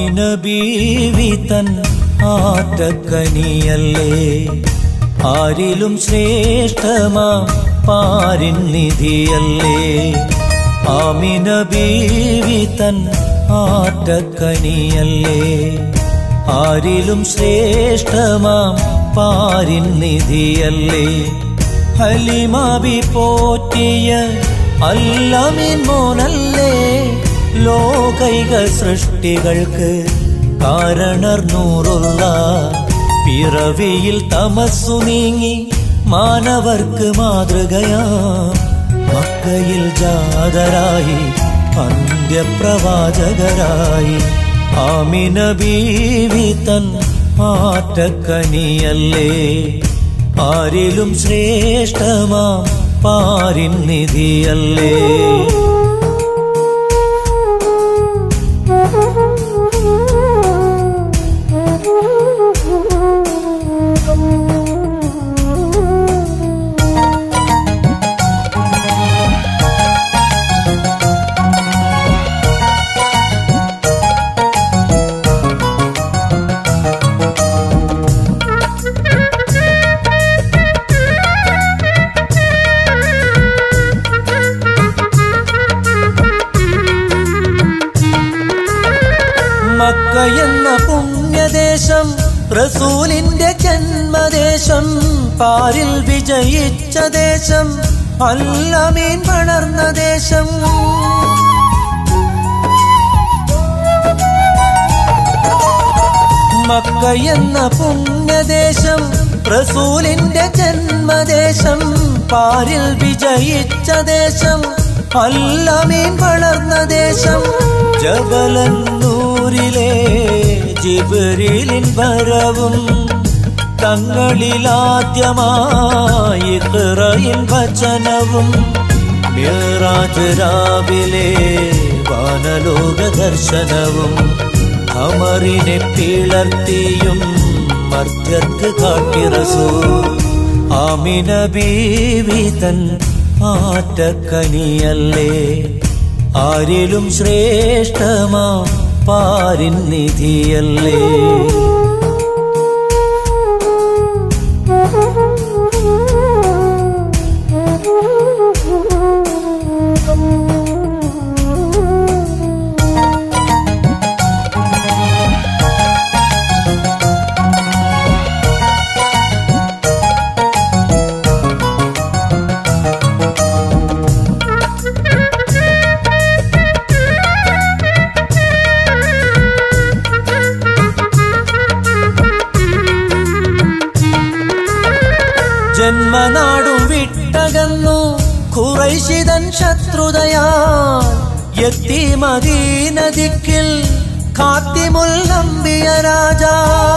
ആമിന ബീവി തൻ ആറ്റക്കനിയല്ലേ ആരിലും ശ്രേഷ്ഠമാ പാരിൻ നിധിയല്ലേ ആമിന ബീവി തൻ ആറ്റക്കനിയല്ലേ ആരിലും ശ്രേഷ്ഠമാം പാരിൻ നിധിയല്ലേ ഹലിമാബി പോറ്റിയ അല്ലമിൻ മോനല്ലേ ലോകൈക സൃഷ്ടികൾക്ക് കാരണർ നൂറുള്ള പിറവിയിൽ തമസ്സു നീങ്ങി മാനവർക്ക് മാതൃകയാം മക്കയിൽ ജാതരായി അന്ത്യപ്രവാചകരായി ആമിന ബീവി തൻ ആറ്റക്കനിയല്ലേ ആരിലും ശ്രേഷ്ഠമാം പാരിൻ നിധിയല്ലേ മക്ക എന്ന പുണ്യദേശം റസൂലിന്റെ ജന്മദേശം പാരിൽ വിജയിച്ച ദേശം അല്ലമീൻ വളർന്ന ദേശം മക്ക എന്ന പുണ്യദേശം റസൂലിന്റെ ജന്മദേശം പാരിൽ വിജയിച്ച ദേശം അല്ലമീൻ വളർന്ന ദേശം ജബലന്നൂരിലെ ജിബിരിലിൻ വരവും തങ്ങളിലാദ്യമായി ഖിറയിൻ വചനവും മിറാജ് രാവിലെ വാനലോക ദർശനവും അമറിനെ പിളർത്തിയും മർത്യർക്ക് കാട്ടിറസൂ ആമിന ബീവി തൻ ആറ്റക്കനിയല്ലേ ആരിലും ശ്രേഷ്ഠമാ പാരിൻ നിധിയല്ലേ ജന്മനാടും വിട്ടകന്നു കുറൈശിതൻ ശത്രുതയാൽ എത്തി മദീനദിക്കിൽ കാത്തിമുൽ നമ്പിയ രാജാ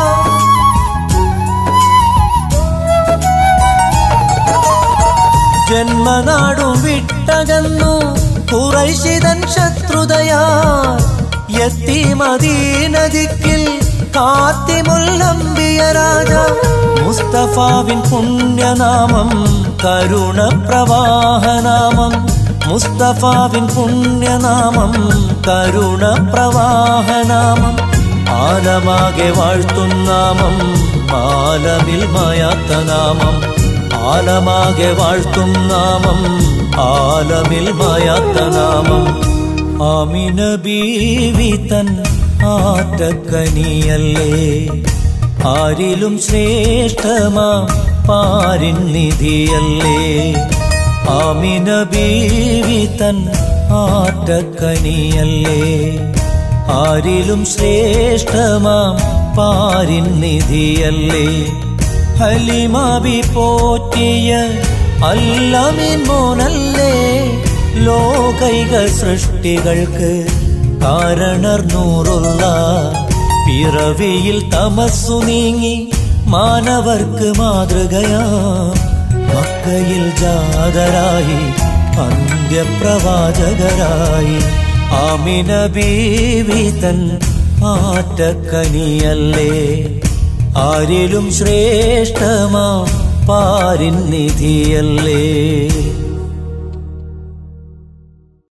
ജന്മനാടും വിട്ടകന്നു കുറൈശിതൻ ശത്രുതയാൽ എത്തി മദീനദിക്കിൽ കാത്തിമുല്ലംബിയ രാജ മുസ്തഫാവിൻ പുണ്യനാമം കരുണ പ്രവാഹനാമം മുസ്തഫാവിൻ പുണ്യനാമം കരുണ പ്രവാഹനാമം ആലമാകെ വാഴ്ത്തുന്നാമം ആലമിൽ മായാത്ത നാമം ആലമാകെ വാഴ്ത്തും നാമം ആലമിൽ മായാത്ത നാമം ആമിന ബീവി തൻ ആറ്റക്കനിയല്ലേ ആരിലും ശ്രേഷ്ഠമാ പാരിൻ നിധിയല്ലേ ആമിന ബീവി തൻ ആറ്റക്കനിയല്ലേ ആരിലും ശ്രേഷ്ഠമാം പാരിൻ നിധിയല്ലേ ഹലിമാബി പോറ്റിയ അല്ലമിൻ മോനല്ലേ ലോകൈക സൃഷ്ടികൾക്ക് കാരണർ നൂറുള്ള പിറവിയിൽ തമസ്സു നീങ്ങി മാനവർക്ക് മാതൃകയാ മക്കയിൽ ജാതരായി അന്ത്യപ്രവാചകരായി ആമിന ബീവി തൻ ആറ്റക്കനിയല്ലേ ആരിലും ശ്രേഷ്ഠമാ പാരിൻ നിധിയല്ലേ